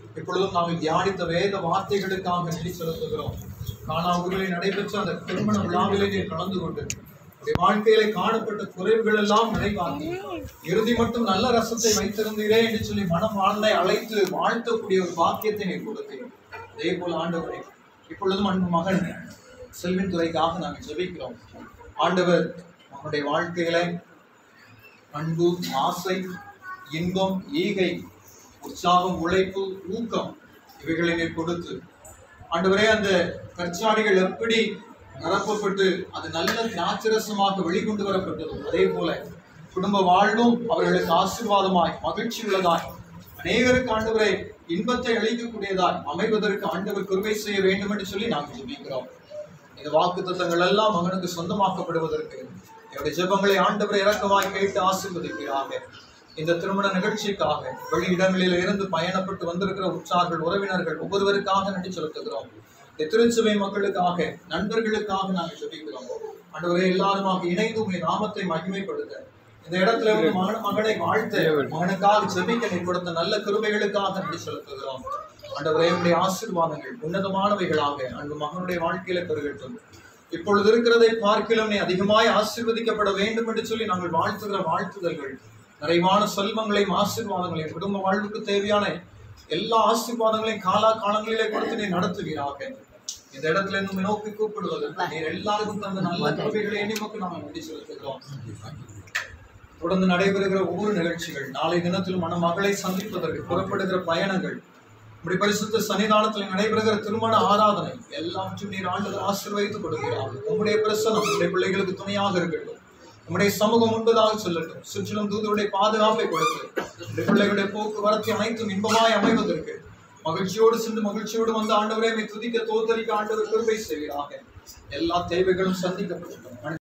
இப்பொழுதும் நாங்கள் தியானித்த வேத வார்த்தைகளுக்காக நன்றி செலுத்துகிறோம் காணா ஊரில் நடைபெற்ற அந்த திருமண விழாவிலே நீர் கலந்து கொண்டு உடைய வாழ்க்கையிலே காணப்பட்ட குறைவுகள் எல்லாம் நிறைவாகி இறுதி மட்டும் நல்ல ரசத்தை வைத்திருந்தீரே என்று சொல்லி மனம் வாழ்ந்தை அழைத்து வாழ்த்தக்கூடிய ஒரு பாக்கியத்தை நீர் கொடுத்தீர் அதே போல ஆண்டவரே இப்பொழுதும் அன்பு மகன் செல்வின் துறைக்காக நாங்கள் ஜெபிக்கிறோம் ஆண்டவர் அவனுடைய வாழ்க்கையில அன்பு ஆசை இன்பம் ஈகை உற்சாகம் உழைப்பு ஊக்கம் இவைகளை நீர் கொடுத்து ஆண்டவரே அந்த கற்சாடிகள் எப்படி நிரப்பப்பட்டு அது நல்ல திராட்சரசமாக வெளிக்கொண்டு வரப்பட்டது அதே போல குடும்ப வாழ்வும் அவர்களுக்கு ஆசீர்வாதமாய் மகிழ்ச்சி உள்ளதாய் அநேகருக்கு ஆண்டவரை இன்பத்தை அளிக்கக்கூடியதாய் அமைவதற்கு ஆண்டவர் கிருபை செய்ய வேண்டும் என்று சொல்லி நாங்கள் ஜெபிக்கிறோம் இந்த வாக்கு தத்தங்கள் எல்லாம் மகனுக்கு சொந்தமாக்கப்படுவதற்கு என்னுடைய ஜெபங்களை ஆண்டவர் இறக்கமாய் கேட்டு ஆசீர்வதிக்கிறாங்க இந்த திருமண நிகழ்ச்சிக்காக வெளி இடங்களில் இருந்து பயணப்பட்டு வந்திருக்கிற உற்றார்கள் உறவினர்கள் ஒவ்வொருவருக்காக நன்றி செலுத்துகிறோம் இந்த திருச்சபை மக்களுக்காக நண்பர்களுக்காக நாங்கள் ஜெபிக்கிறோம் ஆண்டவரே எல்லாருமாக இணைந்து உங்களை நாமத்தை மகிமைப்படுத்த இந்த இடத்துல இருந்து மகன மகனை வாழ்த்து மகனுக்காக ஜெபிக்க நீ கொடுத்த நல்ல கிருபைகளுக்காக நன்றி செலுத்துகிறோம் ஆண்டவரே உடைய ஆசீர்வாதங்கள் உன்னதமானவைகளாக அன்பு மகனுடைய வாழ்க்கையில பெருகட்டும் இப்பொழுது இருக்கிறதை பார்க்கிலும் நீ அதிகமாய் ஆசீர்வதிக்கப்பட வேண்டும் என்று சொல்லி நாங்கள் வாழ்த்துகிற வாழ்த்துதல்கள் நிறைவான செல்வங்களையும் ஆசீர்வாதங்களையும் குடும்ப வாழ்வுக்கு தேவையான எல்லா ஆசீர்வாதங்களையும் காலா காலங்களிலே கொடுத்து நீ நடத்துவீராக இந்த இடத்துல இருந்து நோக்கி கூப்பிடுவது நீர் எல்லாருக்கும் தந்த நல்ல கிருபைகளை எண்ணிமக்கு நாங்கள் நன்றி செலுத்துகிறோம் தொடர்ந்து நடைபெறுகிற ஒவ்வொரு நிகழ்ச்சிகள் நாளை தினத்தில் மன மகளை சந்திப்பதற்கு புறப்படுகிற பயணங்கள் இப்படி பரிசுத்த சன்னிதானத்தில் நடைபெறுகிற திருமண ஆராதனை எல்லாவற்றையும் நீர் ஆண்டுகள் ஆசீர்வதித்து கொடுக்கிறார் உங்களுடைய பிரசனம் உங்களுடைய பிள்ளைகளுக்கு துணையாக இருக்கட்டும் உங்களுடைய சமூகம் முன்பதாக சொல்லட்டும் சுற்றிலும் தூதருடைய பாதுகாப்பை கொடுத்து உங்களுடைய பிள்ளைகளுடைய போக்குவரத்தை அனைத்தும் இன்பமாய் அமைவதற்கு மகிழ்ச்சியோடு சென்று மகிழ்ச்சியோடு வந்து ஆண்டவரே மை துதிக்க தோத்தரிக்க ஆண்டவர் கிருபை செய்கிறாங்க எல்லா தேவைகளும் சந்திக்கப்படட்டும்